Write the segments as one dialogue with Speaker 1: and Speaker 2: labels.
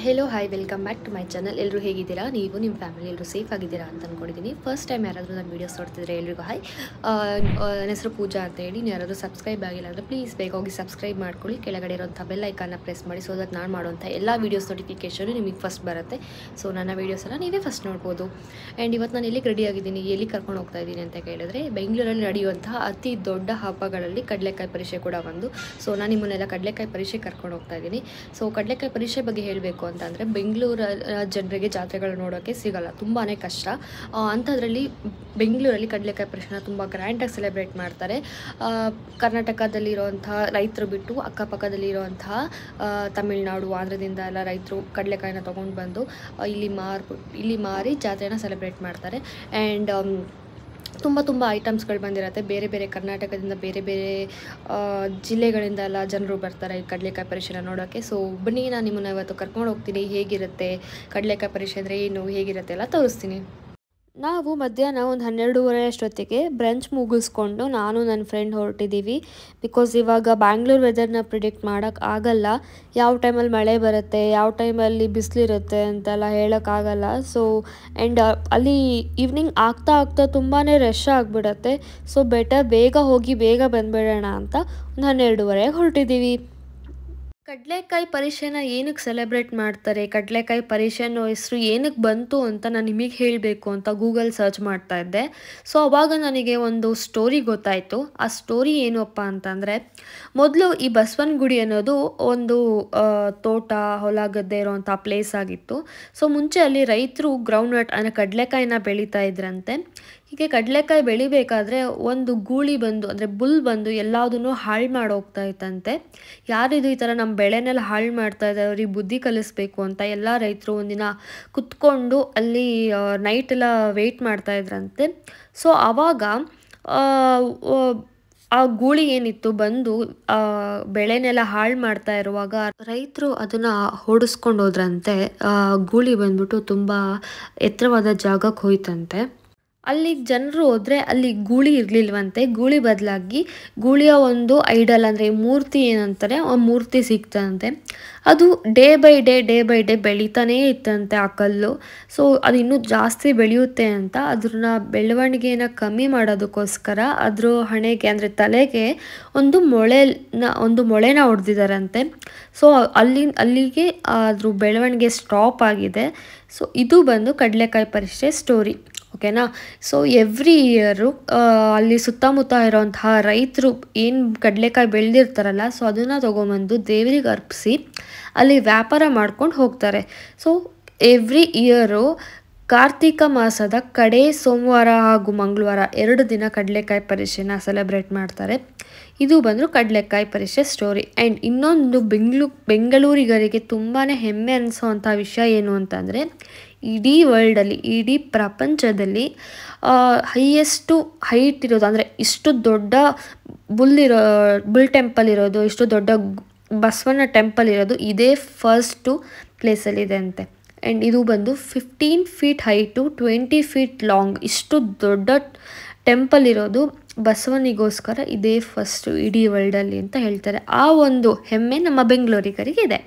Speaker 1: hello hi welcome back to my channel ಎಲ್ಲರೂ ಹೇಗಿದ್ದೀರಾ ನೀವು ನಿಮ್ಮ ಫ್ಯಾಮಿಲಿ ಎಲ್ಲರೂ ಸೇಫ್ ಆಗಿದ್ದೀರಾ ಅಂತ ಅಂದ್ಕೊಂಡಿದ್ದೀನಿ ಫಸ್ಟ್ ಟೈಮ್ ಯಾರಾದರೂ ನನ್ನ ವೀಡಿಯೋಸ್ ನೋಡ್ತಿದ್ರೆ ಎಲ್ರಿಗೂ ಹಾಯ್ ನನ್ನ ಹೆಸರು ಪೂಜಾ ಅಂತ ಹೇಳಿ ನೀವು ಯಾರಾದರೂ ಸಬ್ಸ್ಕ್ರೈಬ್ ಆಗಿಲ್ಲ ಅಂದರೆ ಪ್ಲೀಸ್ ಬೇಗ ಹೋಗಿ ಸಬ್ಸ್ಕ್ರೈಬ್ ಮಾಡ್ಕೊಳ್ಳಿ ಕೆಳಗಡೆ ಇರೋಂಥ ಬೆಲ್ ಐಕಾನ್ನ ಪ್ರೆಸ್ ಮಾಡಿ ಸೊ ದಟ್ ನಾನು ಮಾಡುವಂಥ ಎಲ್ಲ ವೀಡಿಯೋಸ್ ನೋಟಿಫಿಕೇಷನು ನಿಮಗೆ ಫಸ್ಟ್ ಬರುತ್ತೆ ಸೊ ನನ್ನ ವೀಡಿಯೋಸ್ ಎಲ್ಲ ನೀವೇ ಫಸ್ಟ್ ನೋಡ್ಬೋದು ಆ್ಯಂಡ್ ಇವತ್ತು ನಾನು ಎಲ್ಲಿಗೆ ರೆಡಿ ಆಗಿದ್ದೀನಿ ಎಲ್ಲಿ ಕರ್ಕೊಂಡು ಹೋಗ್ತಾ ಇದ್ದೀನಿ ಅಂತ ಕೇಳಿದ್ರೆ ಬೆಂಗಳೂರಲ್ಲಿ ನಡೆಯುವಂತಹ ಅತಿ ದೊಡ್ಡ ಹಬ್ಬಗಳಲ್ಲಿ ಕಡಲೆಕಾಯಿ ಪರೀಕ್ಷೆ ಕೂಡ ಒಂದು ಸೊ ನಾನು ನಿಮ್ಮನ್ನೆಲ್ಲ ಕಡಲೆಕಾಯಿ ಪರೀಕ್ಷೆ ಕರ್ಕೊಂಡು ಹೋಗ್ತಾ ಇದ್ದೀನಿ ಸೊ ಕಡಲೆಕಾಯಿ ಪರೀಕ್ಷೆ ಬಗ್ಗೆ ಹೇಳಬೇಕು ಅಂತಂದರೆ ಬೆಂಗಳೂರ ಜನರಿಗೆ ಜಾತ್ರೆಗಳು ನೋಡೋಕ್ಕೆ ಸಿಗಲ್ಲ ತುಂಬಾ ಕಷ್ಟ ಆ, ಅಂಥದ್ರಲ್ಲಿ ಬೆಂಗಳೂರಲ್ಲಿ ಕಡಲೆಕಾಯಿ ಪರೀಕ್ಷೆನ ತುಂಬ ಗ್ರ್ಯಾಂಡಾಗಿ ಸೆಲೆಬ್ರೇಟ್ ಮಾಡ್ತಾರೆ ಆ, ಕರ್ನಾಟಕದಲ್ಲಿರುವಂತಹ ರೈತರು ಬಿಟ್ಟು ಅಕ್ಕಪಕ್ಕದಲ್ಲಿರುವಂತಹ ಆ, ತಮಿಳ್ನಾಡು ಆಂಧ್ರದಿಂದ ಎಲ್ಲ ರೈತರು ಕಡಲೆಕಾಯಿನ ತೊಗೊಂಡು ಬಂದು ಆ, ಇಲ್ಲಿ ಮಾರ್ಬಿಟ್ಟು ಇಲ್ಲಿ ಮಾರಿ ಜಾತ್ರೆನ ಸೆಲೆಬ್ರೇಟ್ ಮಾಡ್ತಾರೆ ಆ್ಯಂಡ್ ತುಂಬ ತುಂಬ ಐಟಮ್ಸ್ಗಳು ಬಂದಿರುತ್ತೆ ಬೇರೆ ಬೇರೆ ಕರ್ನಾಟಕದಿಂದ ಬೇರೆ ಬೇರೆ ಆ, ಜಿಲ್ಲೆಗಳಿಂದ ಎಲ್ಲ ಜನರು ಬರ್ತಾರೆ ಈ ಕಡಲೆಕಾಯಿ ಪರೀಕ್ಷೆನ ನೋಡೋಕ್ಕೆ ಸೊ ಬನ್ನಿ ನಾನು ನಿಮ್ಮನ್ನ ಇವತ್ತು ಕರ್ಕೊಂಡು ಹೋಗ್ತೀನಿ ಹೇಗಿರುತ್ತೆ ಕಡಲೆಕಾಯಿ ಪರೀಕ್ಷೆ ಅಂದರೆ ಏನು ಹೇಗಿರುತ್ತೆ ಎಲ್ಲ ತೋರಿಸ್ತೀನಿ ನಾವು ಮಧ್ಯಾಹ್ನ ಒಂದು ಹನ್ನೆರಡೂವರೆ ಅಷ್ಟೊತ್ತಿಗೆ ಬ್ರಂಚ್ ಮುಗಿಸ್ಕೊಂಡು ನಾನು ನನ್ನ ಫ್ರೆಂಡ್ ಹೊರಟಿದ್ದೀವಿ ಬಿಕಾಸ್ ಇವಾಗ ಬ್ಯಾಂಗ್ಳೂರ್ ವೆದರ್ನ ಪ್ರಿಡಿಕ್ಟ್ ಮಾಡೋಕ್ಕೆ ಆಗಲ್ಲ ಯಾವ ಟೈಮಲ್ಲಿ ಮಳೆ ಬರುತ್ತೆ ಯಾವ ಟೈಮಲ್ಲಿ ಬಿಸಿಲಿರುತ್ತೆ ಅಂತೆಲ್ಲ ಹೇಳೋಕ್ಕಾಗಲ್ಲ ಸೊ ಆ್ಯಂಡ್ ಅಲ್ಲಿ ಈವ್ನಿಂಗ್ ಆಗ್ತಾ ಆಗ್ತಾ ತುಂಬಾ ರಶ್ ಆಗಿಬಿಡತ್ತೆ ಸೊ ಬೆಟರ್ ಬೇಗ ಹೋಗಿ ಬೇಗ ಬಂದ್ಬಿಡೋಣ ಅಂತ ಒಂದು ಹನ್ನೆರಡೂವರೆಗೆ ಹೊರಟಿದ್ದೀವಿ ಕಡಲೆಕಾಯಿ ಪರೀಕ್ಷೆನ ಏನಕ್ಕೆ ಸೆಲೆಬ್ರೇಟ್ ಮಾಡ್ತಾರೆ ಕಡಲೆಕಾಯಿ ಪರೀಕ್ಷೆ ಅನ್ನೋ ಹೆಸರು ಏನಕ್ಕೆ ಬಂತು ಅಂತ ನಾನು ನಿಮಗೆ ಹೇಳಬೇಕು ಅಂತ ಗೂಗಲ್ ಸರ್ಚ್ ಮಾಡ್ತಾ ಇದ್ದೆ ಸೊ ಅವಾಗ ನನಗೆ ಒಂದು ಸ್ಟೋರಿ ಗೊತ್ತಾಯಿತು ಆ ಸ್ಟೋರಿ ಏನಪ್ಪ ಅಂತಂದರೆ ಮೊದಲು ಈ ಬಸವನಗುಡಿ ಅನ್ನೋದು ಒಂದು ಆ, ತೋಟ ಹೊಲ ಗದ್ದೆ ಇರೋವಂಥ ಪ್ಲೇಸ್ ಆಗಿತ್ತು ಸೊ ಮುಂಚೆ ಅಲ್ಲಿ ರೈತರು ಗ್ರೌಂಡ್ ನಟ್ ಅಂದರೆ ಕಡಲೆಕಾಯಿನ ಬೆಳೀತಾ ಇದ್ರಂತೆ ಹೀಗೆ ಕಡಲೆಕಾಯಿ ಬೆಳಿಬೇಕಾದ್ರೆ ಒಂದು ಗೂಳಿ ಬಂದು ಅಂದರೆ ಬುಲ್ ಬಂದು ಎಲ್ಲದನ್ನು ಹಾಳು ಮಾಡಿ ಹೋಗ್ತಾ ಇತ್ತಂತೆ ಯಾರಿದು ಈ ಥರ ನಮ್ಮ ಬೆಳೆನೆಲ್ಲ ಹಾಳು ಮಾಡ್ತಾ ಇದ್ದಾರೆ ಅವ್ರಿಗೆ ಬುದ್ಧಿ ಕಲಿಸ್ಬೇಕು ಅಂತ ಎಲ್ಲ ರೈತರು ಒಂದಿನ ಕುತ್ಕೊಂಡು ಅಲ್ಲಿ ನೈಟ್ ಎಲ್ಲ ವೆಯ್ಟ್ ಮಾಡ್ತಾ ಇದ್ರಂತೆ ಸೊ ಆವಾಗ ಆ, ಆ, ಆ ಗೂಳಿ ಏನಿತ್ತು ಬಂದು ಆ ಬೆಳೆನೆಲ್ಲ ಹಾಳು ಮಾಡ್ತಾ ಇರುವಾಗ ರೈತರು ಅದನ್ನ ಹೊಡಿಸ್ಕೊಂಡು ಹೋದ್ರಂತೆ ಆ ಗೂಳಿ ಬಂದ್ಬಿಟ್ಟು ತುಂಬ ಎತ್ತರವಾದ ಜಾಗಕ್ಕೆ ಹೋಯ್ತಂತೆ ಅಲ್ಲಿ ಜನರು ಹೋದ್ರೆ ಅಲ್ಲಿ ಗೂಳಿ ಇರಲಿಲ್ವಂತೆ ಗೂಳಿ ಬದಲಾಗಿ ಗೂಳಿಯ ಒಂದು ಐಡಲ್ ಅಂದರೆ ಮೂರ್ತಿ ಏನಂತಾರೆ ಆ ಮೂರ್ತಿ ಸಿಕ್ತಂತೆ ಅದು day by day day by day ಬೆಳೀತಾನೇ ಇತ್ತಂತೆ ಆ ಕಲ್ಲು ಸೊ ಅದು ಇನ್ನೂ ಜಾಸ್ತಿ ಬೆಳೆಯುತ್ತೆ ಅಂತ ಅದನ್ನ ಬೆಳವಣಿಗೆನ ಕಮ್ಮಿ ಮಾಡೋದಕ್ಕೋಸ್ಕರ ಅದ್ರ ಹಣೆಗೆ ಅಂದರೆ ತಲೆಗೆ ಒಂದು ಮೊಳೆನ ಒಂದು ಮೊಳೆನ ಹೊಡೆದಿದ್ದಾರಂತೆ ಸೊ ಅಲ್ಲಿ ಅಲ್ಲಿಗೆ ಅದ್ರ ಬೆಳವಣಿಗೆ ಸ್ಟಾಪ್ ಆಗಿದೆ ಸೊ ಇದು ಬಂದು ಕಡಲೆಕಾಯಿ ಪರೀಕ್ಷೆ ಸ್ಟೋರಿ ಓಕೆನಾ ಸೊ ಎವ್ರಿ ಇಯರು ಅಲ್ಲಿ ಸುತ್ತಮುತ್ತ ಇರೋಂತಹ ರೈತರು ಏನು ಕಡಲೆಕಾಯಿ ಬೆಳೆದಿರ್ತಾರಲ್ಲ ಸೊ ಅದನ್ನು ತೊಗೊಂಬಂದು ದೇವರಿಗೆ ಅರ್ಪಿಸಿ ಅಲ್ಲಿ ವ್ಯಾಪಾರ ಮಾಡ್ಕೊಂಡು ಹೋಗ್ತಾರೆ ಸೊ ಎವ್ರಿ ಇಯರು ಕಾರ್ತಿಕ ಮಾಸದ ಕಡೆ ಸೋಮವಾರ ಹಾಗೂ ಮಂಗಳವಾರ ಎರಡು ದಿನ ಕಡಲೆಕಾಯಿ ಪರೀಕ್ಷೆನ ಸೆಲೆಬ್ರೇಟ್ ಮಾಡ್ತಾರೆ ಇದು ಬಂದರು ಕಡಲೆಕಾಯಿ ಪರೀಕ್ಷೆ ಸ್ಟೋರಿ ಆ್ಯಂಡ್ ಇನ್ನೊಂದು ಬೆಂಗ್ಳೂ ಬೆಂಗಳೂರಿಗರಿಗೆ ತುಂಬಾ ಹೆಮ್ಮೆ ಅನಿಸೋವಂಥ ವಿಷಯ ಏನು ಅಂತಂದರೆ ಇಡೀ ವರ್ಲ್ಡಲ್ಲಿ ಇಡೀ ಪ್ರಪಂಚದಲ್ಲಿ ಹೈಯೆಸ್ಟು ಹೈಟ್ ಇರೋದು ಅಂದರೆ ಇಷ್ಟು ದೊಡ್ಡ ಬುಲ್ ಇರೋ ಬುಲ್ ಟೆಂಪಲ್ ಇರೋದು ಇಷ್ಟು ದೊಡ್ಡ ಗ್- ಬಸವಣ್ಣ ಟೆಂಪಲ್ ಇರೋದು ಇದೇ ಫಸ್ಟು ಪ್ಲೇಸಲ್ಲಿದೆ ಅಂತೆ ಆ್ಯಂಡ್ ಇದು ಬಂದು fifteen feet height twenty feet long ಇಷ್ಟು ದೊಡ್ಡ ಟೆಂಪಲ್ ಇರೋದು ಬಸವನಿಗೋಸ್ಕರ ಇದೇ ಫಸ್ಟು ಇಡೀ ವರ್ಲ್ಡಲ್ಲಿ ಅಂತ ಹೇಳ್ತಾರೆ ಆ ಒಂದು ಹೆಮ್ಮೆ ನಮ್ಮ ಬೆಂಗಳೂರಿಗರಿಗೆ ಇದೆ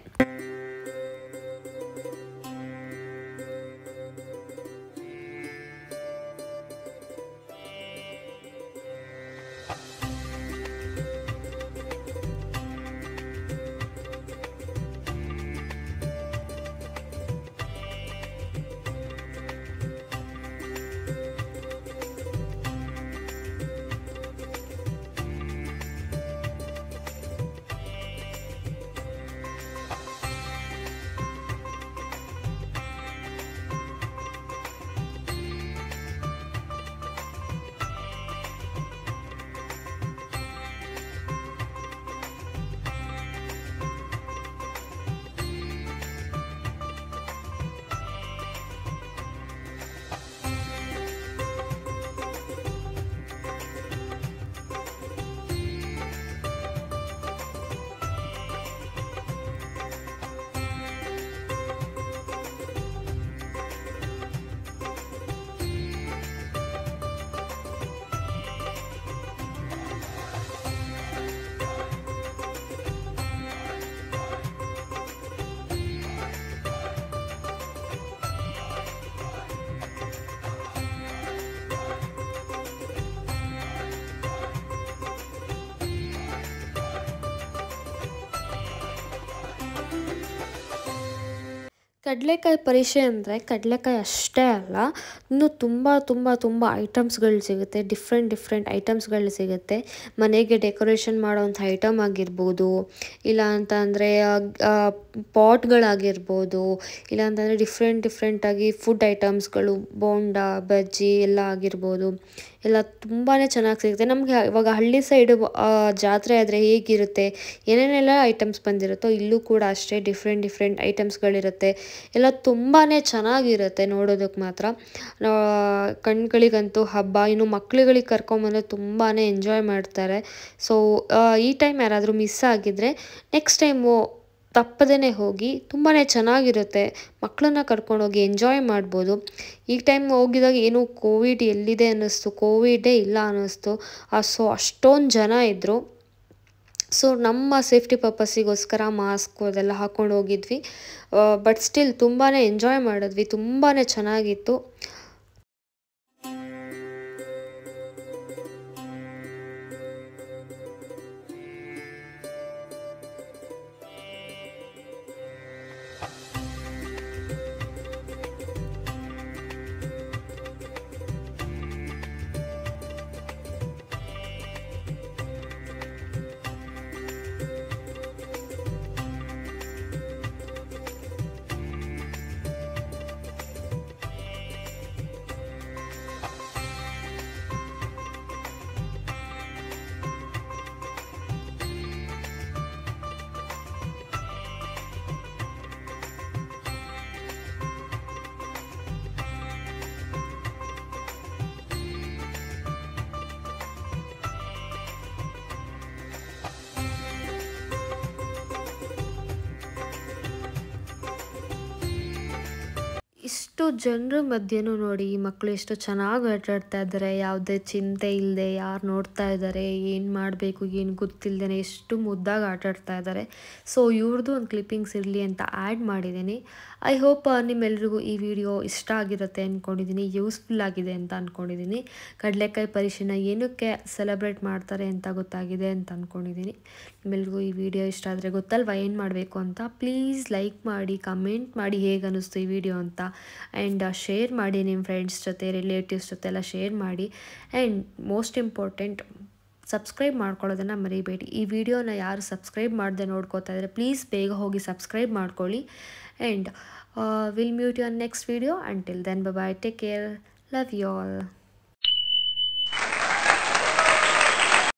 Speaker 1: ಕಡಲೆಕಾಯಿ ಪರಿಷೆ ಅಂದರೆ ಕಡಲೆಕಾಯಿ ಅಷ್ಟೇ ಅಲ್ಲ ಇನ್ನೂ ತುಂಬ ತುಂಬ ತುಂಬ ಐಟಮ್ಸ್ಗಳು ಸಿಗುತ್ತೆ ಡಿಫ್ರೆಂಟ್ ಡಿಫ್ರೆಂಟ್ ಐಟಮ್ಸ್ಗಳು ಸಿಗುತ್ತೆ ಮನೆಗೆ ಡೆಕೋರೇಷನ್ ಮಾಡೋವಂಥ ಐಟಮ್ ಆಗಿರ್ಬೋದು ಇಲ್ಲ ಅಂತ ಅಂದರೆ ಪಾಟ್ಗಳಾಗಿರ್ಬೋದು ಇಲ್ಲ ಅಂತಂದರೆ ಡಿಫ್ರೆಂಟ್ ಡಿಫ್ರೆಂಟಾಗಿ ಫುಡ್ ಐಟಮ್ಸ್ಗಳು ಬೋಂಡ ಬಜ್ಜಿ ಎಲ್ಲ ಆಗಿರ್ಬೋದು ಎಲ್ಲ ತುಂಬಾ ಚೆನ್ನಾಗಿ ಸಿಗುತ್ತೆ ನಮಗೆ ಇವಾಗ ಹಳ್ಳಿ ಸೈಡು ಜಾತ್ರೆ ಆದರೆ ಹೇಗಿರುತ್ತೆ ಏನೇನೆಲ್ಲ ಐಟಮ್ಸ್ ಬಂದಿರುತ್ತೋ ಇಲ್ಲೂ ಕೂಡ ಅಷ್ಟೇ ಡಿಫ್ರೆಂಟ್ ಡಿಫ್ರೆಂಟ್ ಐಟಮ್ಸ್ಗಳಿರುತ್ತೆ ಎಲ್ಲ ತುಂಬಾ ಚೆನ್ನಾಗಿರುತ್ತೆ ನೋಡೋದಕ್ಕೆ ಮಾತ್ರ ಕಣ್ಗಳಿಗಂತೂ ಹಬ್ಬ ಇನ್ನು ಮಕ್ಳುಗಳಿಗೆ ಕರ್ಕೊಂಬಂದ್ರೆ ತುಂಬಾ ಎಂಜಾಯ್ ಮಾಡ್ತಾರೆ ಸೊ ಈ ಟೈಮ್ ಯಾರಾದರೂ ಮಿಸ್ ಆಗಿದ್ದರೆ ನೆಕ್ಸ್ಟ್ ಟೈಮು ತಪ್ಪದೇ ಹೋಗಿ ತುಂಬಾ ಚೆನ್ನಾಗಿರುತ್ತೆ ಮಕ್ಕಳನ್ನ ಕರ್ಕೊಂಡೋಗಿ ಎಂಜಾಯ್ ಮಾಡ್ಬೋದು ಈ ಟೈಮ್ ಹೋಗಿದಾಗ ಏನು ಕೋವಿಡ್ ಎಲ್ಲಿದೆ ಅನ್ನಿಸ್ತು ಕೋವಿಡೇ ಇಲ್ಲ ಅನ್ನಿಸ್ತು ಸೊ ಅಷ್ಟೊಂದು ಜನ ಇದ್ದರು ಸೊ ನಮ್ಮ ಸೇಫ್ಟಿ ಪರ್ಪಸ್ಸಿಗೋಸ್ಕರ ಮಾಸ್ಕು ಅದೆಲ್ಲ ಹಾಕ್ಕೊಂಡು ಹೋಗಿದ್ವಿ ಬಟ್ ಸ್ಟಿಲ್ ತುಂಬಾ ಎಂಜಾಯ್ ಮಾಡಿದ್ವಿ ತುಂಬಾ ಚೆನ್ನಾಗಿತ್ತು ಇಷ್ಟು ಜನರ ಮಧ್ಯೆನೂ ನೋಡಿ ಈ ಮಕ್ಕಳು ಎಷ್ಟು ಚೆನ್ನಾಗಿ ಆಟಾಡ್ತಾ ಇದ್ದಾರೆ ಯಾವುದೇ ಚಿಂತೆ ಇಲ್ಲದೆ ಯಾರು ನೋಡ್ತಾ ಇದ್ದಾರೆ ಏನು ಮಾಡಬೇಕು ಏನು ಗೊತ್ತಿಲ್ಲದೇ ಎಷ್ಟು ಮುದ್ದಾಗಿ ಆಟಾಡ್ತಾ ಇದ್ದಾರೆ ಸೊ ಇವ್ರದ್ದು ಒಂದು ಕ್ಲಿಪ್ಪಿಂಗ್ಸ್ ಇರಲಿ ಅಂತ ಆ್ಯಡ್ ಮಾಡಿದ್ದೀನಿ ಐ ಹೋಪ್ ನಿಮ್ಮೆಲ್ರಿಗೂ ಈ ವಿಡಿಯೋ ಇಷ್ಟ ಆಗಿರುತ್ತೆ ಅಂದ್ಕೊಂಡಿದ್ದೀನಿ ಯೂಸ್ಫುಲ್ ಆಗಿದೆ ಅಂತ ಅಂದ್ಕೊಂಡಿದ್ದೀನಿ ಕಡಲೆಕಾಯಿ ಪರಿಷೆನ ಏನಕ್ಕೆ ಸೆಲೆಬ್ರೇಟ್ ಮಾಡ್ತಾರೆ ಅಂತ ಗೊತ್ತಾಗಿದೆ ಅಂತ ಅಂದ್ಕೊಂಡಿದ್ದೀನಿ ನಿಮ್ಮೆಲ್ರಿಗೂ ಈ ವಿಡಿಯೋ ಇಷ್ಟ ಆದರೆ ಗೊತ್ತಲ್ವ ಏನು ಮಾಡಬೇಕು ಅಂತ ಪ್ಲೀಸ್ ಲೈಕ್ ಮಾಡಿ ಕಮೆಂಟ್ ಮಾಡಿ ಹೇಗೆ ಅನ್ನಿಸ್ತು ಈ ವಿಡಿಯೋ ಅಂತ ಆ್ಯಂಡ್ ಶೇರ್ ಮಾಡಿ ನಿಮ್ಮ ಫ್ರೆಂಡ್ಸ್ ಜೊತೆ ರಿಲೇಟಿವ್ಸ್ ಜೊತೆ ಎಲ್ಲ ಶೇರ್ ಮಾಡಿ ಆ್ಯಂಡ್ ಮೋಸ್ಟ್ ಇಂಪಾರ್ಟೆಂಟ್ ಸಬ್ಸ್ಕ್ರೈಬ್ ಮಾಡ್ಕೊಳ್ಳೋದನ್ನು ಮರಿಬೇಡಿ ಈ ವಿಡಿಯೋನ ಯಾರು ಸಬ್ಸ್ಕ್ರೈಬ್ ಮಾಡದೆ ನೋಡ್ಕೋತಾ ಇದ್ದಾರೆ ಪ್ಲೀಸ್ ಬೇಗ ಹೋಗಿ ಸಬ್ಸ್ಕ್ರೈಬ್ ಮಾಡ್ಕೊಳ್ಳಿ and will meet your next video until then bye take care love you all